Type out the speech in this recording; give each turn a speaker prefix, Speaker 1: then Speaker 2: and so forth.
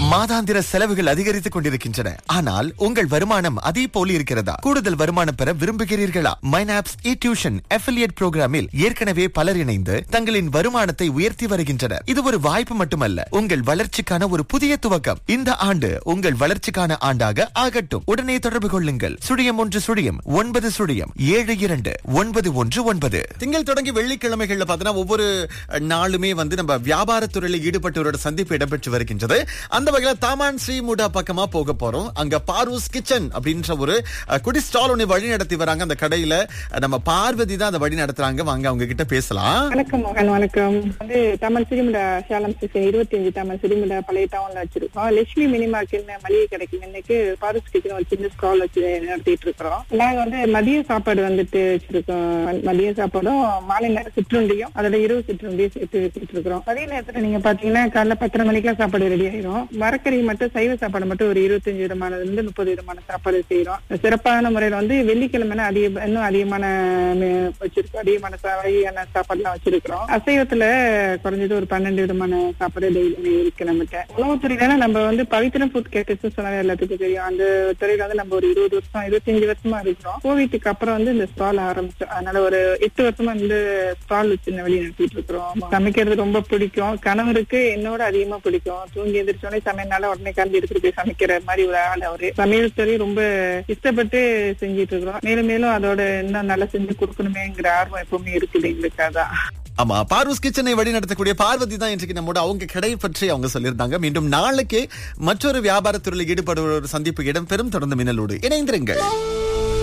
Speaker 1: மாதாந்திர செலவுகள் அதிகரித்துக் கொண்டிருக்கின்றன ஆனால் உங்கள் வருமானம் அதே போல் இருக்கிறதா கூடுதல் வருமானம் பெற விரும்புகிறீர்களா மைனாப்ஸ் இ டியூஷன் அஃபிலியேட் புரோகிராமில் ஏற்கனவே பலர் இணைந்து தங்களின் வருமானத்தை உயர்த்தி வருகின்றனர் இது ஒரு வாய்ப்பு மட்டுமல்ல உங்கள் வளர்ச்சிக்கான ஒரு புதிய துவக்கம் இந்த ஆண்டு உங்கள் வளர்ச்சிக்கான ஆண்டாக ஆகட்டும் உடனே தொடர்பு கொள்ளுங்கள் சுழியம் ஒன்று சுழியம் ஒன்பது சுழியம் ஏழு இரண்டு ஒன்பது ஒன்று ஒன்பது
Speaker 2: திங்கள் தொடங்கி வெள்ளிக்கிழமைகள்ல பார்த்தீங்கன்னா ஒவ்வொரு நாளுமே வந்து நம்ம வியாபாரத்துறையில ஈடுபட்டவரோட சந்திப்பு இடம்பெற்று வருகின்றது அந்த வகையில தாமான் ஸ்ரீமுடா பக்கமா போக போறோம் அங்க பார்வூஸ் கிச்சன் அப்படின்ற ஒரு அஹ், குடி ஸ்டால் ஒண்ணு வழி நடத்தி வராங்க அந்த கடையில அஹ், நம்ம பார்வதி தான் அந்த வழி நடத்துறாங்க வாங்க அவங்க கிட்ட பேசலாம்
Speaker 3: வணக்கம் மோகன் வணக்கம் வந்து தமிழ் சிறுமிடா சேலம் சீசன் இருபத்தி அஞ்சு தமிழ் சிறுமிடா பழைய டவுன்ல வச்சிருக்கோம் லட்சுமி மினி மார்க்கெட் மளிகை கடைக்கு இன்னைக்கு பாரஸ் கிச்சன் ஒரு சின்ன ஸ்டால் வச்சு நடத்திட்டு இருக்கிறோம் நாங்க வந்து மதிய சாப்பாடு வந்துட்டு வச்சிருக்கோம் மதிய சாப்பாடும் மாலை நேரம் சிற்றுண்டியும் அதோட இரவு சிற்றுண்டியும் சேர்த்து வச்சுட்டு இருக்கிறோம் அதே நேரத்துல நீங்க பாத்தீங்கன்னா காலைல பத்தரை மணிக்கெல்லாம் சாப்பாடு ரெடி ஆயிரும் மரக்கறி மட்டும் சைவ சாப்பாடு மட்டும் ஒரு இருபத்தஞ்சு விதமானதுல இருந்து முப்பது விதமான சாப்பாடு செய்யறோம் சிறப்பான முறையில வந்து வெள்ளிக்கிழமை அதிக இன்னும் அதிகமான மே- வச்சிருக்கோம் அதிகமான சா- வகையான சாப்பாடுலாம் வச்சிருக்கிறோம் அசைவத்துல குறைஞ்சது ஒரு பன்னெண்டு விதமான சாப்பாடு டெய்லியுமே இருக்கு நம்மகிட்ட உணவுத்துறையில நம்ம வந்து பவித்திரம் ஃபுட் கேட்டர்ஸ் சொன்னாலே எல்லாத்துக்கும் தெரியும் அந்த துறையில வந்து நம்ம ஒரு இருபது வருஷம் இருபத்தஞ்சு வருஷமா இருக்கிறோம் கோவிட்டுக்கு அப்புறம் வந்து இந்த ஸ்டால் ஆரம்பிச்சோம் அதனால ஒரு எட்டு வருஷமா இந்த ஸ்டால் வச்சு இந்த வழி நடத்திட்டு இருக்கிறோம் சமைக்கிறது ரொம்ப பிடிக்கும் கணவருக்கு என்னோட அதிகமா பிடிக்கும் தூங்கி எந்திரிச்சோடனே சமையல்னால உடனே கலந்து எடுத்துட்டு போய் சமைக்கிற மாதிரி ஒரு ஆள் அவரு சமையல் துறை ரொம்ப இஷ்டப்பட்டு செஞ்சிட்டு இருக்கிறோம் மேலும் மேலும் அதோட இன்னும் நல்லா செஞ்சு கொடுக்கணுமேங்கிற ஆர்வம் எப்பவுமே இருக்குது எங்களுக்கு அதான்
Speaker 2: ஆமா பார்வஸ் கிச்சனை வழி நடத்தக்கூடிய பார்வதி தான் இன்றைக்கு நம்மோட அவங்க கடை பற்றி அவங்க சொல்லியிருந்தாங்க மீண்டும் நாளைக்கு மற்றொரு வியாபாரத்துறையில் ஈடுபடுவோர் சந்திப்பு இடம்பெறும் தொடர்ந்து மின்னலோடு இணைந்திருங்கள்